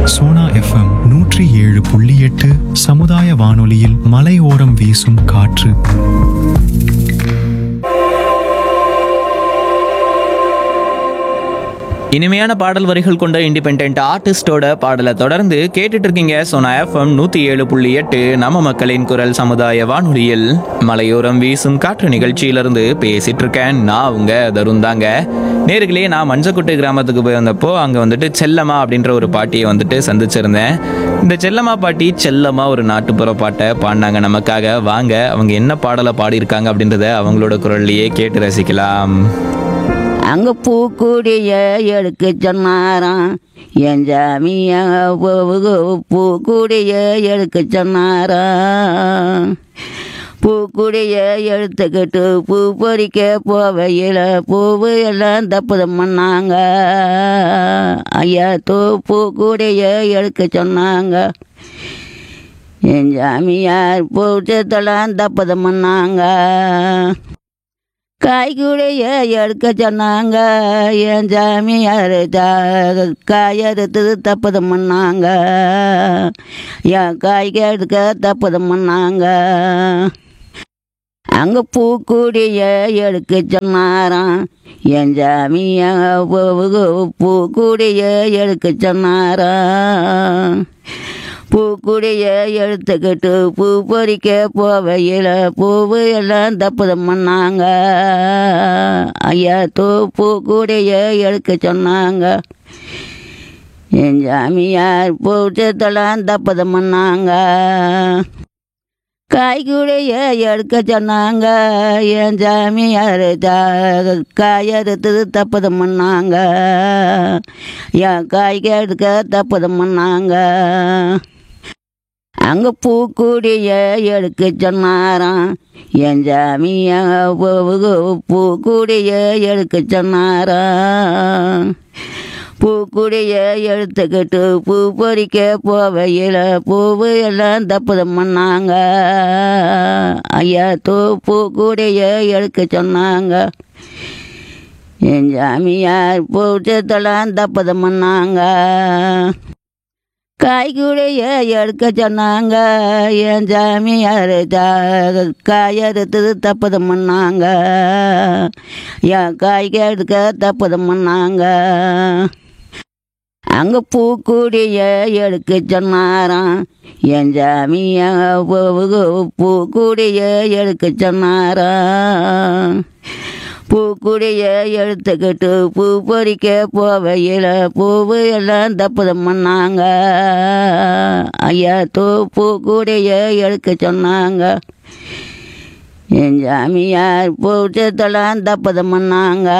Sona FM நூற்றி ஏழு புள்ளி எட்டு சமுதாய வானொலியில் மலையோரம் வீசும் காற்று இனிமையான பாடல் வரிகள் கொண்ட இண்டிபெண்ட் ஆர்டிஸ்டோட பாடலை தொடர்ந்து கேட்டுட்டு இருக்கீங்க சோனா எஃப்எம் நூத்தி ஏழு புள்ளி எட்டு நம்ம மக்களின் குரல் சமுதாய வானொலியில் மலையோரம் வீசும் காற்று நிகழ்ச்சியிலிருந்து பேசிட்டு இருக்கேன் நான் உங்க தருண் தாங்க நேர்களே நான் மஞ்சக்குட்டை கிராமத்துக்கு போய் வந்தப்போ அங்க வந்துட்டு செல்லம்மா அப்படின்ற ஒரு பாட்டியை வந்துட்டு சந்திச்சிருந்தேன் இந்த செல்லம்மா பாட்டி செல்லம்மா ஒரு நாட்டுப்புற பாட்டை பாடினாங்க நமக்காக வாங்க அவங்க என்ன பாடலை பாடியிருக்காங்க அப்படின்றத அவங்களோட குரல்லையே கேட்டு ரசிக்கலாம் அங்க பூக்குடிய எடுக்க சொன்னாராம் என் ஜாமிய பூக்குடிய எடுக்க சொன்னாராம் பூக்குடிய எடுத்துக்கிட்டு பூ பொறிக்க போவையில் பூவு எல்லாம் தப்புதம் பண்ணாங்க ஐயா தூ பூக்குடிய எடுக்க சொன்னாங்க என் ஜாமியார் பூச்சத்தெல்லாம் தப்புதம் பண்ணாங்க காய்கூடைய எடுக்க சொன்னாங்க என் ஜாமியார் காய் அறுத்தது தப்பதம் பண்ணாங்க என் காய்க்கு எடுக்க தப்பதம் பண்ணாங்க அங்கே பூக்குடிய எடுக்க சொன்னாராம் என் ஜாமிய பூக்குடிய எடுக்க சொன்னாராம் பூக்குடிய எடுத்துக்கிட்டு பூ பொறிக்க போவையில் பூவு எல்லாம் தப்புதம் பண்ணாங்க ஐயா தூ பூக்குடிய எடுக்க சொன்னாங்க என் ஜாமியார் பூச்சத்தெல்லாம் தப்புதம் பண்ணாங்க காய்கூடைய எடுக்க சொன்னாங்க என் ஜாமியார் காய் அறுத்தது தப்புதம் பண்ணாங்க என் காய்க்கு எடுக்க தப்புதம் பண்ணாங்க அங்கே பூக்குடிய எடுக்க சொன்னாராம் என் ஜாமிய பூக்குடிய எடுக்க சொன்னாராம் பூக்குடிய எடுத்துக்கிட்டு பூ பொறிக்க போவையில் பூவு எல்லாம் தப்புதம் பண்ணாங்க ஐயா தூ பூக்குடிய எடுக்க சொன்னாங்க என் ஜாமியார் பூச்சத்தெல்லாம் தப்புதம் பண்ணாங்க காய்கூடைய எடுக்க சொன்னாங்க என் ஜாமியார் காய் அறுத்தது தப்புதம் பண்ணாங்க என் காய்க்கு எடுக்க தப்புதம் பண்ணாங்க அங்கே பூக்குடிய எடுக்க சொன்னாராம் என் ஜாமிய பூக்குடிய எடுக்க சொன்னாராம் பூக்குடிய எடுத்துக்கிட்டு பூ பொறிக்க போவையில் பூவு எல்லாம் தப்புதம் பண்ணாங்க ஐயா தூ பூக்குடிய எடுக்க சொன்னாங்க என் ஜாமியார் பூச்சத்தெல்லாம் தப்புதம் பண்ணாங்க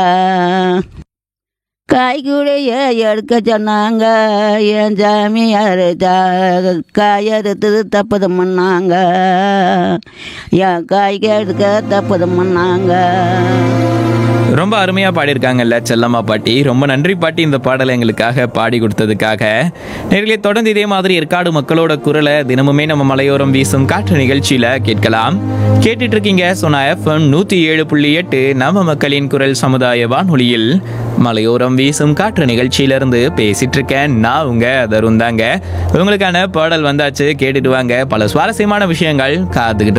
காய்கூடைய எடுக்க சொன்னாங்க என் ஜாமியார் காய் அறுத்தது தப்புதம் பண்ணாங்க என் காய்க்கு எடுக்க தப்புதம் பண்ணாங்க ரொம்ப அருமையாக பாடியிருக்காங்கல்ல செல்லம்மா பாட்டி ரொம்ப நன்றி பாட்டி இந்த பாடலை எங்களுக்காக பாடி கொடுத்ததுக்காக நேர்களே தொடர்ந்து இதே மாதிரி ஏற்காடு மக்களோட குரலை தினமுமே நம்ம மலையோரம் வீசும் காற்று நிகழ்ச்சியில் கேட்கலாம் கேட்டுட்டு இருக்கீங்க சொன்ன எஃப்எம் நூற்றி ஏழு புள்ளி எட்டு நம்ம மக்களின் குரல் சமுதாய வானொலியில் மலையோரம் வீசும் காற்று நிகழ்ச்சியிலிருந்து பேசிட்டு இருக்கேன் நான் உங்க தருண் தாங்க உங்களுக்கான பாடல் வந்தாச்சு கேட்டுட்டு வாங்க பல சுவாரஸ்யமான விஷயங்கள் காத்துக்கிட்டு